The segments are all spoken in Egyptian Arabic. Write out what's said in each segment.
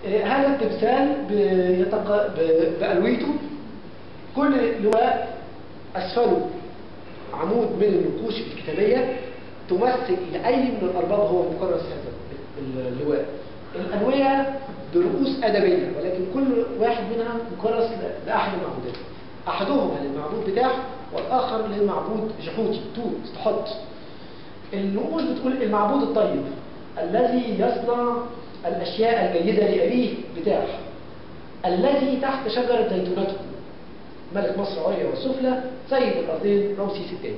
آه، هذا التمثال بيتق... ب- بألويته كل لواء أسفله عمود من النقوش الكتابية تمثل إلى أي من الأرباب هو مكرس هذا اللواء الأنوية برؤوس أدبية ولكن كل واحد منها مكرس ل- لأحد المعبودات أحدهما للمعبود بتاعه والآخر للمعبود جحوتي توت تحط النقوش بتقول المعبود الطيب الذي يصنع الأشياء الجيدة لأبيه بتاعه الذي تحت شجرة زيتونته ملك مصر عليا والسفلى سيد الأرضين رمسيس الثاني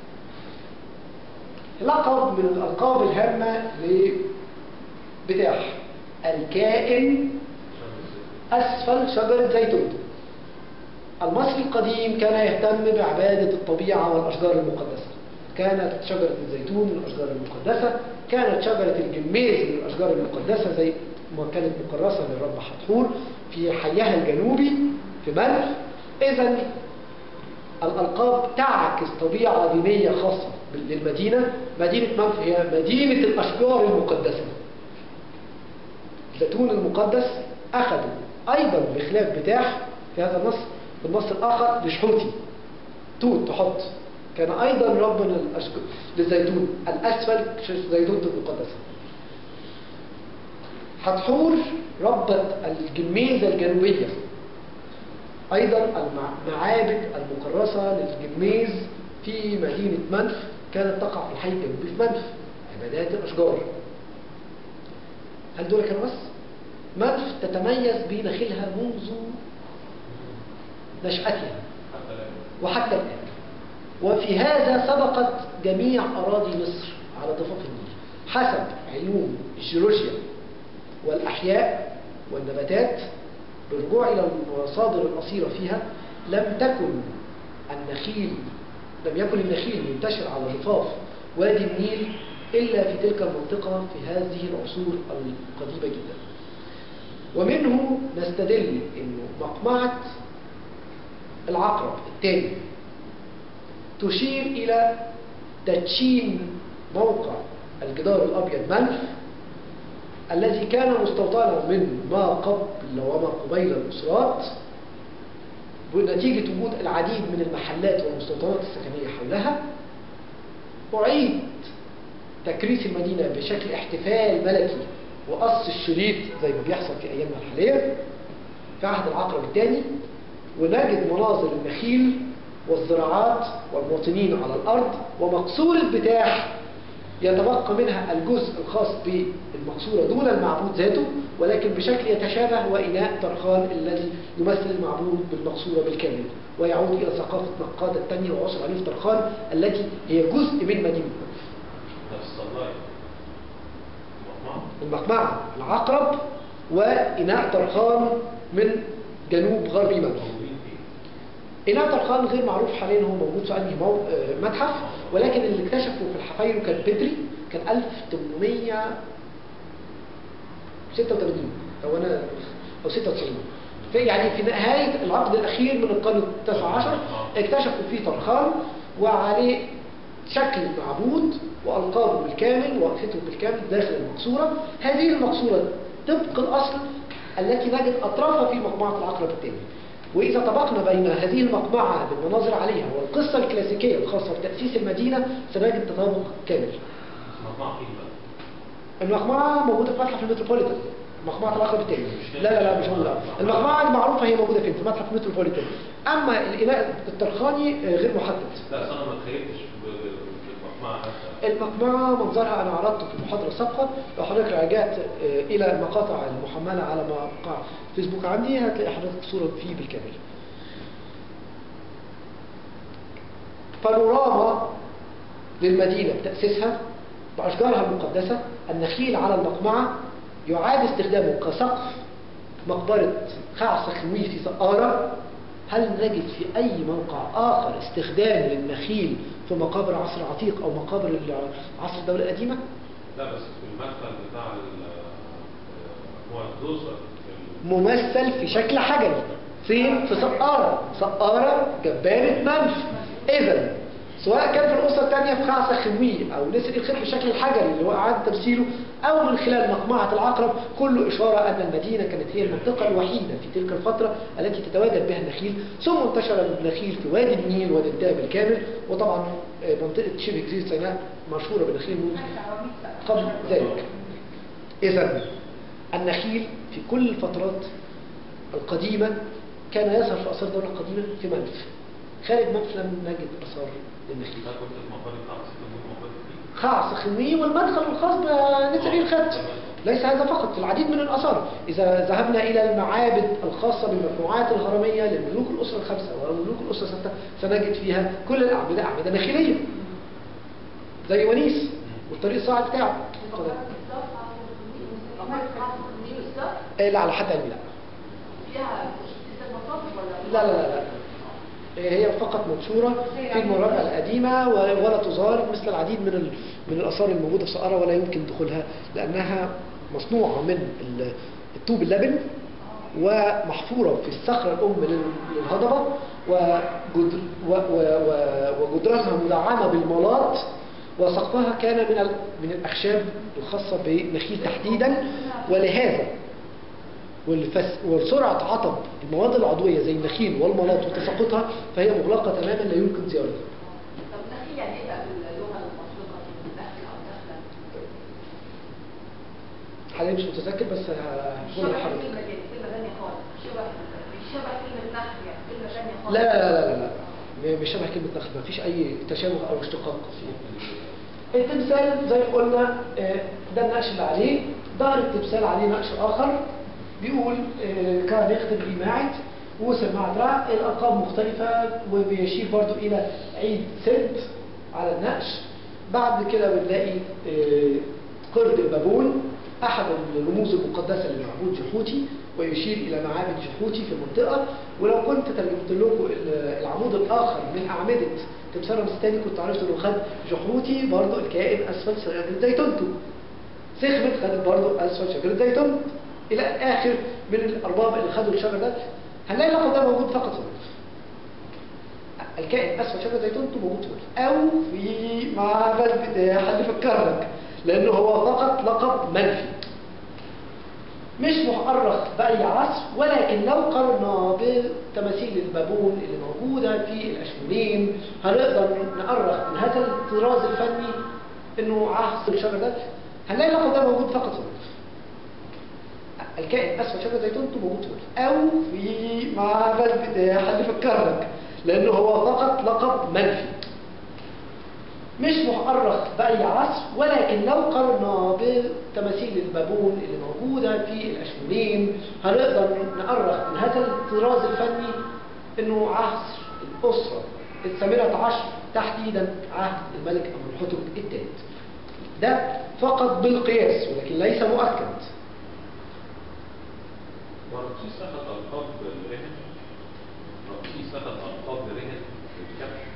لقب من الألقاب الهامة لبتاع الكائن أسفل شجرة زيتون المصري القديم كان يهتم بعبادة الطبيعة والأشجار المقدسة كانت شجرة الزيتون من الأشجار المقدسة كانت شجرة الجميز من الأشجار المقدسة زي ما كانت مكرسة للرب حتحور في حيها الجنوبي في منف إذا الألقاب تعكس طبيعة دينية خاصة للمدينة مدينة منف هي مدينة الأشجار المقدسة الزيتون المقدس أخذوا أيضا بخلاف بتاح في هذا النص في النص الآخر لشحوتي توت تحط كان أيضا رب من الأشجار للزيتون الأسفل زيتونة المقدسة حتحور ربة الجميزة الجنوبية أيضا المعابد المكرسة للجميز في مدينة منف كانت تقع في الحي الجنوبي في منف عبادات الأشجار هل دول كانوا بس؟ منف تتميز بنخيلها منذ نشأتها وحتى الآن وفي هذا سبقت جميع أراضي مصر على ضفاف النيل حسب علوم الجيولوجيا والأحياء والنباتات بالرجوع إلى المصادر الأصيلة فيها لم تكن النخيل لم يكن النخيل منتشر على ضفاف وادي النيل إلا في تلك المنطقة في هذه العصور القديمة جدا ومنه نستدل أنه مقمعة العقرب الثاني تشير إلى تدشين موقع الجدار الأبيض منف الذي كان مستوطنا من ما قبل وما قبيل الأسرات بنتيجة وجود العديد من المحلات والمستوطنات السكنية حولها أعيد تكريس المدينة بشكل احتفال ملكي وقص الشريط زي ما بيحصل في أيامنا الحالية في عهد العقرب الثاني ونجد مناظر النخيل والزراعات والمواطنين على الأرض ومقصورة بتاع يتبقى منها الجزء الخاص بالمقصورة دون المعبود ذاته ولكن بشكل يتشابه وإناء طرخان الذي يمثل المعبود بالمقصورة بالكامل ويعود إلى ثقافة نقادة الثانية وعصر عليف طرخان التي هي جزء من مدينة المقمعة العقرب وإناء طرخان من جنوب غربي منف إناء طرخان غير معروف حاليا هو موجود في أنهي مو... آه، متحف ولكن اللي اكتشفه في الحفاير كان بدري كان 1886 أو أنا أو 96 في يعني في نهاية العقد الأخير من القرن التاسع عشر اكتشفوا فيه طرخان وعليه شكل معبود وألقابه بالكامل ووقفته بالكامل داخل المقصورة هذه المقصورة طبق الأصل التي نجد أطرافها في مقمعة العقرب الثاني وإذا طبقنا بين هذه المقمعة بالمناظر عليها والقصة الكلاسيكية الخاصة بتأسيس المدينة سنجد تطابق كامل المقمعة موجودة في متحف المتروبوليتان مقمعة العقرب الثاني لا لا لا مش موجودة المقمعة المعروفة هي موجودة فين في متحف المتروبوليتان أما الإناء الطرخاني آه، غير محدد لا أصل انا ما تخيلتش ب- ب- بالمقمعة حتى المقمعة منظرها أنا عرضته في المحاضرة السابقة لو حضرتك رجعت آه، إلى المقاطع المحملة على موقع فيسبوك عندي هتلاقي حضرتك صورة فيه بالكامل بانوراما للمدينة بتأسيسها بأشجارها المقدسة النخيل على المقمعة يعاد استخدامه كسقف مقبرة خعص خوي في سقارة هل نجد في أي موقع آخر استخدام للنخيل في مقابر عصر عتيق أو مقابر ال- عصر الدولة القديمة؟ لا بس في المدخل بتاع ال- هو القدوس في ال- ممثل في شكل حجري فين؟ في سقارة سقارة جبانة منف إذا سواء كان في الأسرة الثانية في خعسة خنوي أو نسر الخيط بالشكل الحجري اللي هو إعادة تمثيله أو من خلال مقمعة العقرب كله إشارة أن المدينة كانت هي المنطقة الوحيدة في تلك الفترة التي تتواجد بها النخيل ثم انتشر النخيل في وادي النيل وادي الدهب بالكامل وطبعا آه، منطقة شبه جزيرة سيناء مشهورة بالنخيل منذ قبل ذلك إذا النخيل في كل الفترات القديمة كان يظهر في آثار الدولة القديمة في منف خارج منف لم نجد آثار للنخيل ما كنت المقال الخاص كنت المقال فيه خاص خنوي والمدخل الخاص بنسر الخط ليس هذا فقط في العديد من الآثار إذا ذهبنا إلى المعابد الخاصة بالمجموعات الهرمية لملوك الأسرة الخمسة وملوك الأسرة الستة سنجد فيها كل الأعمدة أعمدة نخيلية زي ونيس والطريق الصاعد بتاعه إيه لا على حد علمي لا لا لا لا لا هي فقط منشورة في المراجع القديمة و- ولا تزار مثل العديد من ال- من الآثار الموجودة في سقارة ولا يمكن دخولها لأنها مصنوعة من ال- الطوب اللبن ومحفورة في الصخرة الأم لل- للهضبة وجدر و- و- و- وجدرانها مدعمة بالملاط وسقفها كان من ال- من الأخشاب الخاصة بنخيل تحديدا ولهذا والفس وسرعة عطب المواد العضوية زي النخيل والملاط وتساقطها فهي مغلقة تماما لا يمكن زيارتها طب نخيل يعني ايه بقى باللغه المطلقه في النخل او نخله؟ حاليا مش متذكر بس هقول شبه لحضرتك كلمه دي كلمه ثانيه خالص شبه مش شبه كلمه نخل يعني كلمه ثانيه لا خالص لا لا لا لا لا مش شبه كلمة نخل مفيش أي تشابه أو اشتقاق فيه التمثال زي ما قلنا آه، ده النقش اللي عليه ظهر التمثال عليه نقش آخر بيقول آه، كان يخدم إيماعد وسمع دراع الألقاب مختلفة وبيشير برضو إلى عيد سد على النقش بعد كده بنلاقي آه، قرد البابون أحد الرموز المقدسة للمعبود جحوتي ويشير إلى معابد جحوتي في المنطقة ولو كنت ترجمت لكم ال- العمود الآخر من أعمدة تمثال رمسيس الثاني كنت عرفت إنه خد جحوتي برضه الكائن أسفل شجرة زيتونته سخمت خدت برضه أسفل شجرة زيتون إلى آخر من الأرباب اللي خدوا الشجر ده هنلاقي اللقب ده موجود فقط في المنف. الكائن أسفل شجرة زيتونته موجود في المنف. أو في معبد بتاع حد يفكرك لأنه هو فقط لقب منفي مش محرخ بأي عصر ولكن لو قارنا بتماثيل البابون اللي موجودة في الأشمونين هنقدر نأرخ من هذا الطراز الفني انه عصر الشجر ده هنلاقي اللقب ده موجود فقط في المنف. الكائن أسفل شجرة زيتونته موجود في المنف. أو في معبد بتاع حد يفكرك لأنه هو فقط لقب منفي مش محرخ بأي عصر ولكن لو قارنا بتماثيل البابون اللي موجودة في الأشمونين هنقدر نأرخ من هذا الطراز الفني انه عصر الأسرة الثامنة عشر تحديدا عهد الملك أبو الحتب الثالث ده فقط بالقياس ولكن ليس مؤكد ورمسيس أخذ ألقاب الرهن رمسيس أخذ ألقاب الرهن بالكبش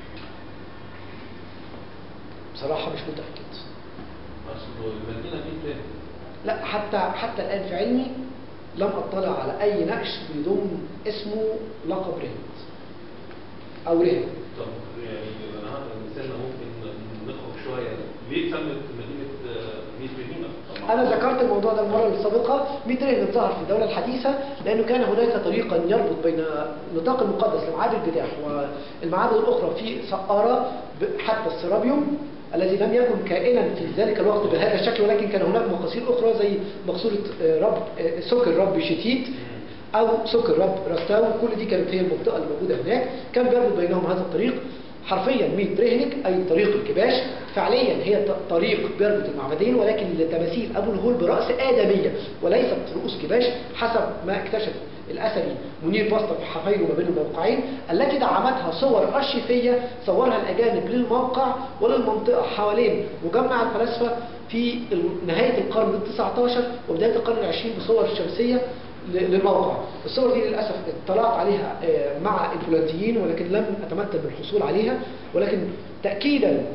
بصراحة مش متأكد أصل المدينة دي تاني لا حتى حتى الآن في علمي لم أطلع على أي نقش بيضم اسمه لقب رهن أو رهن طب يعني أنا هذا المثال ممكن نخرج شوية ليه سمت مدينة آه، ميت مدينة؟ طبعاً. أنا ذكرت الموضوع ده المرة السابقة ميدرين ظهر في الدولة الحديثة لأنه كان هناك طريقا يربط بين النطاق المقدس لمعابد البداح والمعابد الأخرى في سقارة ب- حتى السرابيوم الذي لم يكن كائنا في ذلك الوقت بهذا الشكل ولكن كان هناك مقاصير أخرى زي مقصورة آه، رب آه، سكر رب شتيت أو سكر رب راستاو كل دي كانت هي المنطقة الموجودة هناك كان بيربط بينهم هذا الطريق حرفيا ميت برهنك أي طريق الكباش فعليا هي ط- طريق بيربط المعبدين ولكن لتماثيل أبو الهول برأس آدمية وليست رؤوس كباش حسب ما اكتشف الأثري منير بسطة في حفايره ما بين الموقعين التي دعمتها صور أرشيفية صورها الأجانب للموقع وللمنطقة حوالين مجمع الفلاسفة في ال- نهاية القرن التسعة عشر وبداية القرن العشرين بصور شمسية ل- للموقع الصور دي للأسف اطلعت عليها آه، مع البولنديين ولكن لم أتمكن من الحصول عليها ولكن تأكيدا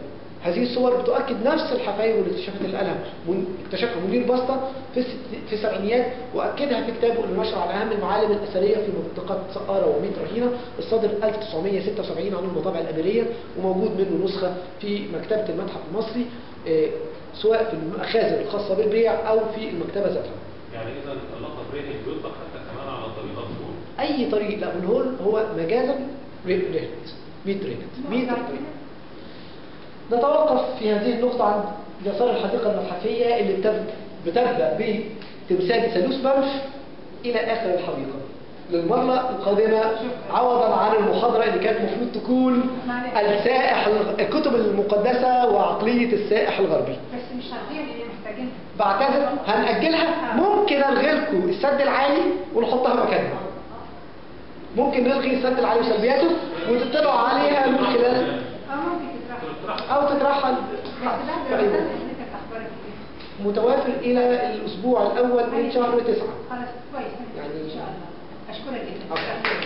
هذه الصور بتؤكد نفس الحفاير والاكتشافات اللي قالها من- اكتشفها منير بسطة في الست- في السبعينيات واكدها في كتابه اللي نشر على اهم المعالم الاثريه في منطقه سقاره وميت رهينه الصادر 1976 عن المطابع الاميريه وموجود منه نسخه في مكتبه المتحف المصري آه، سواء في المخازن الخاصه بالبيع او في المكتبه ذاتها. يعني اذا اللقب ريهن بيطلق حتى كمان على طريقه الفول اي طريق لا من هون هو مجازا ريهت 100 ريهت 100 طريق نتوقف في هذه النقطة عند يسار الحديقة المتحفية اللي بتب- بتبدأ بتمثال ثالوث منف إلى آخر الحديقة للمرة القادمة عوضا عن المحاضرة اللي كانت المفروض تكون السائح الكتب المقدسة وعقلية السائح الغربي بس مش هتضيع اللي محتاجينها بعتذر هنأجلها ممكن ألغي لكم السد العالي ونحطها مكانها ممكن نلغي السد العالي وسلبياته وتطلعوا عليها من خلال اه ممكن تتراح أو تترحل بس بعد في ما أي وقت. تنزل انت اخبارك ايه متوافر إلى الأسبوع الأول من شهر تسعة خلاص كويس يعني- ان شاء الله اشكرك جدا عفواً.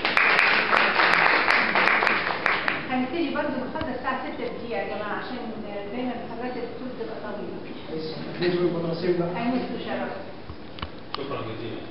هنبتدي برضه نخلص الساعه 6 دقيقه يا جماعه عشان دايما محاضرات الدكتور تبقى طويله نجم المدرسين بقى هنمسك شرف شكرا جزيلا